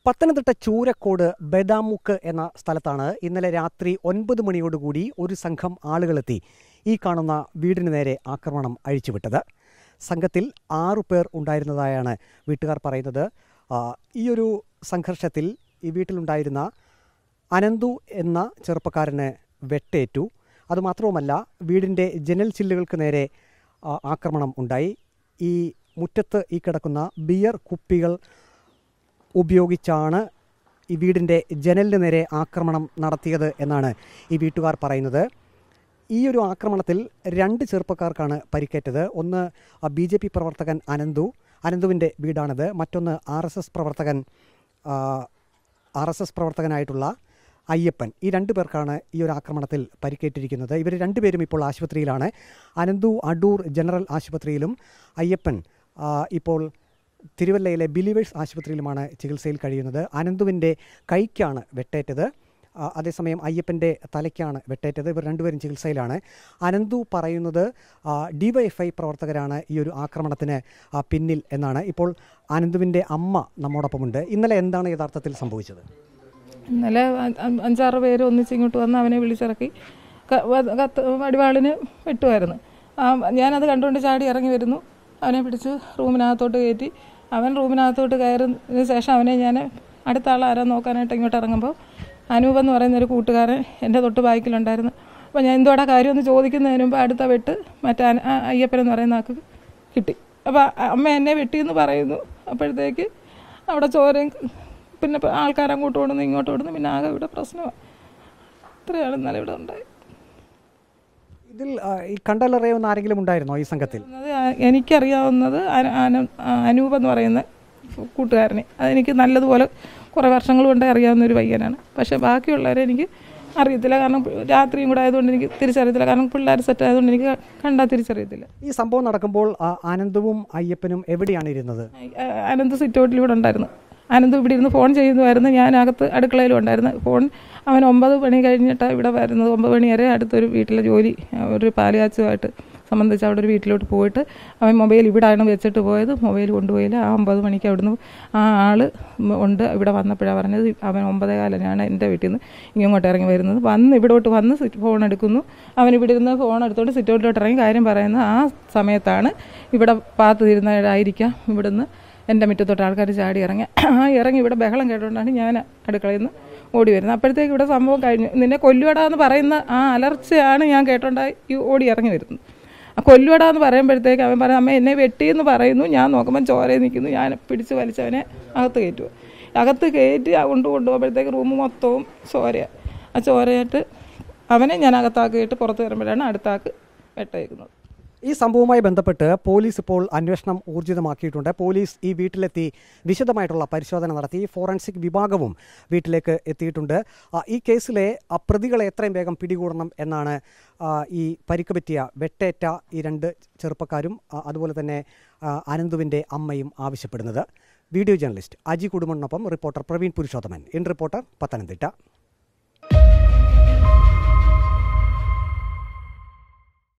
പത്തനംതിട്ട ചൂരക്കോട് ബദാമുക്ക് എന്ന സ്ഥലത്താണ് ഇന്നലെ രാത്രി ഒൻപത് മണിയോടുകൂടി ഒരു സംഘം ആളുകളെത്തി ഈ കാണുന്ന വീടിന് നേരെ ആക്രമണം അഴിച്ചുവിട്ടത് സംഘത്തിൽ ആറു പേർ ഉണ്ടായിരുന്നതായാണ് വീട്ടുകാർ പറയുന്നത് ആ, ഈ ഒരു സംഘർഷത്തിൽ ഈ വീട്ടിലുണ്ടായിരുന്ന അനന്തു എന്ന ചെറുപ്പക്കാരന് വെട്ടേറ്റു അതുമാത്രവുമല്ല വീടിൻ്റെ ജനൽ ചില്ലുകൾക്ക് നേരെ ആ, ആക്രമണം ഉണ്ടായി ഈ മുറ്റത്ത് ഈ കിടക്കുന്ന ബിയർ കുപ്പികൾ ഉപയോഗിച്ചാണ് ഈ വീടിൻ്റെ ജനലിന് നേരെ ആക്രമണം നടത്തിയത് എന്നാണ് ഈ വീട്ടുകാർ പറയുന്നത് ഈ ഒരു ആക്രമണത്തിൽ രണ്ട് ചെറുപ്പക്കാർക്കാണ് പരിക്കേറ്റത് ഒന്ന് ബി ജെ പി പ്രവർത്തകൻ അനന്തു അനന്തുവിൻ്റെ വീടാണിത് മറ്റൊന്ന് ആർ എസ് എസ് പ്രവർത്തകൻ ആർ എസ് എസ് പ്രവർത്തകനായിട്ടുള്ള അയ്യപ്പൻ ഈ രണ്ടു പേർക്കാണ് ഈ ഒരു ആക്രമണത്തിൽ പരിക്കേറ്റിരിക്കുന്നത് ഇവർ രണ്ടുപേരും ഇപ്പോൾ ആശുപത്രിയിലാണ് അനന്തു അടൂർ ജനറൽ ആശുപത്രിയിലും അയ്യപ്പൻ ആ, ഇപ്പോൾ തിരുവല്ലയിലെ ബിലീവേഴ്സ് ആശുപത്രിയിലുമാണ് ചികിത്സയിൽ കഴിയുന്നത് അനന്തുവിൻ്റെ കൈക്കാണ് വെട്ടേറ്റത് ആ, അതേസമയം അയ്യപ്പൻ്റെ തലയ്ക്കാണ് വെട്ടേറ്റത് ഇവർ രണ്ടുപേരും ചികിത്സയിലാണ് അനന്തു പറയുന്നത് ഡിവൈഎഫ്ഐ പ്രവർത്തകരാണ് ഈ ഒരു ആക്രമണത്തിന് ആ, പിന്നിൽ എന്നാണ് ഇപ്പോൾ അനന്തുവിൻ്റെ അമ്മ നമ്മോടൊപ്പമുണ്ട് ഇന്നലെ എന്താണ് യഥാർത്ഥത്തിൽ സംഭവിച്ചത് ഇന്നലെ അ- അ- അഞ്ചാറ് പേര് ഒന്നിച്ച് ഇങ്ങോട്ട് വന്ന് അവനെ വിളിച്ചിറക്കി ക- വ- കത്ത് വടിവാളിന് വെട്ടുമായിരുന്നു ആ, ഞാനത് കണ്ടുകൊണ്ട് ചാടി ഇറങ്ങി വരുന്നു അവനെ പിടിച്ച് റൂമിനകത്തോട്ട് കയറ്റി അവൻ റൂമിനകത്തോട്ട് കയറുന്നതിന് ശേഷം അവനെ ഞാൻ അടുത്ത ആൾ ആരാ നോക്കാനായിട്ട് ഇങ്ങോട്ട് ഇറങ്ങുമ്പോൾ അനൂപ് എന്ന് പറയുന്ന ഒരു കൂട്ടുകാരൻ എൻ്റെ തൊട്ട് ബാക്കിലുണ്ടായിരുന്നു അപ്പോൾ ഞാൻ എന്തോടാ കാര്യം ഒന്ന് ചോദിക്കുന്നതിന് മുമ്പ് അടുത്ത വെട്ട് മറ്റേ അന- ആ അയ്യപ്പൻ എന്ന് പറയുന്ന ആൾക്ക് കിട്ടി അപ്പോൾ അമ്മ എന്നെ വെട്ടിയെന്ന് പറയുന്നു അപ്പോഴത്തേക്ക് അവിടെ ചോരയും പിന്നെ ഇപ്പം ആൾക്കാർ അങ്ങോട്ട് ഓടുന്നു ഇങ്ങോട്ട് ഓടുന്നു പിന്നെ ആകെ ഇവിടെ പ്രശ്നമാണ് ഇത്രയാണ് ഇന്നലെ ഇവിടെ ഉണ്ടായി ഇതിൽ ആ, ഈ കണ്ടലറിയാവുന്ന ആരെങ്കിലും ഉണ്ടായിരുന്നോ ഈ സംഘത്തിൽ അത് എനിക്കറിയാവുന്നത് അന- അന- അനൂപ് എന്ന് പറയുന്ന കൂട്ടുകാരനെ അതെനിക്ക് നല്ലതുപോലെ കുറേ വർഷങ്ങൾ കൊണ്ടേ അറിയാവുന്ന ഒരു പയ്യനാണ് പക്ഷേ ബാക്കിയുള്ളവരെ എനിക്ക് അറിയത്തില്ല കാരണം രാത്രിയും കൂടെ ആയതുകൊണ്ട് എനിക്ക് തിരിച്ചറിയത്തില്ല കാരണം പിള്ളേർ സെറ്റ് ആയതുകൊണ്ട് എനിക്ക് കണ്ടാൽ തിരിച്ചറിയത്തില്ല ഈ സംഭവം നടക്കുമ്പോൾ ആ, ആനന്ദവും അയ്യപ്പനും എവിടെയാണ് ഇരുന്നത് ആ, അനന്ത് സിറ്റൗട്ടിൽ ഇവിടെ ഉണ്ടായിരുന്നു അനന്ത് ഇവിടെ ഇരുന്ന് ഫോൺ ചെയ്യുന്നതായിരുന്നു ഞാൻ അകത്ത് അടുക്കളയിലും ഉണ്ടായിരുന്നു ഫോൺ അവൻ ഒമ്പത് മണി കഴിഞ്ഞിട്ടാണ് ഇവിടെ വരുന്നത് ഒമ്പത് മണി വരെ അടുത്തൊരു വീട്ടിലെ ജോലി ആ, ഒരു പാലുകാച്ചുമായിട്ട് സംബന്ധിച്ച് അവിടെ ഒരു വീട്ടിലോട്ട് പോയിട്ട് അവൻ മൊബൈൽ ഇവിടെയാണ് വെച്ചിട്ട് പോയത് മൊബൈൽ കൊണ്ടുപോയില്ല ആ ഒമ്പത് മണിക്ക് അവിടുന്ന് ആ ആൾ ഉണ്ട് ഇവിടെ വന്നപ്പോഴാണ് പറഞ്ഞത് അവൻ ഒമ്പതേ കാലനാണ് എൻ്റെ വീട്ടിൽ നിന്ന് ഇങ്ങോട്ട് ഇറങ്ങി വരുന്നത് വന്ന് ഇവിടോട്ട് വന്ന് സിറ്റ് ഫോൺ എടുക്കുന്നു അവൻ ഇവിടെ ഇരുന്ന് ഫോൺ എടുത്തോണ്ട് സിറ്റൗട്ടിലോട്ട് ഇറങ്ങി കാര്യം പറയുന്നത് ആ സമയത്താണ് ഇവിടെ പാത്ത് തിരുന്നതായിരിക്കാം ഇവിടുന്ന് എൻ്റെ മുറ്റത്തോട്ട് ആൾക്കാർ ചാടി ഇറങ്ങി ആ ഇറങ്ങി ഇവിടെ ബഹളം കേട്ടുകൊണ്ടാണ് ഞാൻ അടുക്കളയിൽ നിന്ന് ഓടി വരുന്നത് അപ്പോഴത്തേക്ക് ഇവിടെ സംഭവം കഴിഞ്ഞു നിന്നെ കൊല്ലുവടാ എന്ന് പറയുന്ന ആ അലർച്ചയാണ് ഞാൻ കേട്ടോണ്ടായി ഈ ഓടി ഇറങ്ങി വരുന്നത് ആ കൊല്ലുവടാ എന്ന് പറയുമ്പോഴത്തേക്ക് അവൻ പറയും അമ്മ എന്നെ വെട്ടിയെന്ന് പറയുന്നു ഞാൻ നോക്കുമ്പോൾ ചോരയിൽ നിൽക്കുന്നു ഞാൻ പിടിച്ച് വലിച്ചവനെ അകത്ത് കയറ്റുക അകത്ത് കയറ്റി കൊണ്ട് കൊണ്ടുപോകുമ്പോഴത്തേക്ക് റൂം മൊത്തവും ചോരയാണ് ആ ചോരയായിട്ട് അവനെ ഞാൻ അകത്താക്കിയിട്ട് പുറത്ത് വരുമ്പോഴാണ് അടുത്താക്ക് വെട്ടേക്കുന്നത് ഈ സംഭവവുമായി ബന്ധപ്പെട്ട് പോലീസ് ഇപ്പോൾ അന്വേഷണം ഊർജിതമാക്കിയിട്ടുണ്ട് പോലീസ് ഈ വീട്ടിലെത്തി വിശദമായിട്ടുള്ള പരിശോധന നടത്തി ഫോറൻസിക് വിഭാഗവും വീട്ടിലേക്ക് എത്തിയിട്ടുണ്ട് ആ, ഈ കേസിലെ ആ, പ്രതികളെ എത്രയും വേഗം പിടികൂടണം എന്നാണ് ആ, ഈ പരിക്ക് പറ്റിയ വെട്ടേറ്റ ഈ രണ്ട് ചെറുപ്പക്കാരും ആ, അതുപോലെ തന്നെ ആ, അനന്തുവിൻ്റെ അമ്മയും ആവശ്യപ്പെടുന്നത് വീഡിയോ ജേർണലിസ്റ്റ് അജി കുടുംബനൊപ്പം reporter Praveen Purushothaman in reporter Pathanamthitta